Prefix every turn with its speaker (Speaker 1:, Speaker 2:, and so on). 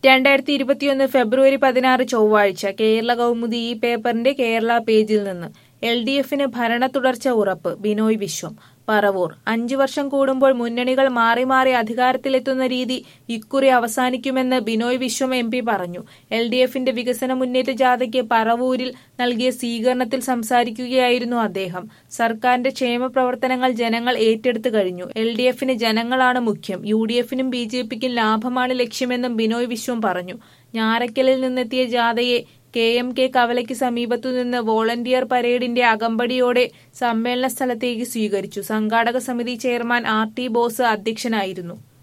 Speaker 1: രണ്ടായിരത്തി ഇരുപത്തിയൊന്ന് ഫെബ്രുവരി പതിനാറ് ചൊവ്വാഴ്ച കേരള കൗമുദി ഈ പേപ്പറിന്റെ കേരള പേജിൽ നിന്ന് എൽ ഡി എഫിന് ഭരണ തുടർച്ച ഉറപ്പ് ബിനോയ് വിശ്വം പറവൂർ അഞ്ചു വർഷം കൂടുമ്പോൾ മുന്നണികൾ മാറി മാറി അധികാരത്തിലെത്തുന്ന രീതി ഇക്കുറി അവസാനിക്കുമെന്ന് ബിനോയ് വിശ്വം എം പി പറഞ്ഞു എൽ ഡി എഫിന്റെ വികസന മുന്നേറ്റ ജാഥയ്ക്ക് പറവൂരിൽ നൽകിയ സ്വീകരണത്തിൽ സംസാരിക്കുകയായിരുന്നു അദ്ദേഹം സർക്കാരിന്റെ ക്ഷേമ പ്രവർത്തനങ്ങൾ ജനങ്ങൾ ഏറ്റെടുത്തു കഴിഞ്ഞു എൽ ഡി എഫിന് ജനങ്ങളാണ് മുഖ്യം യു ഡി എഫിനും ബി ജെ പിക്കും ലാഭമാണ് ലക്ഷ്യമെന്നും ബിനോയ് വിശ്വം പറഞ്ഞു ഞാറയ്ക്കലിൽ നിന്നെത്തിയ ജാഥയെ കെ എം കെ കവലയ്ക്ക് സമീപത്തുനിന്ന് വോളണ്ടിയർ പരേഡിന്റെ അകമ്പടിയോടെ സമ്മേളന സ്ഥലത്തേക്ക് സ്വീകരിച്ചു സംഘാടക സമിതി ചെയർമാൻ ആർ ടി ബോസ് അധ്യക്ഷനായിരുന്നു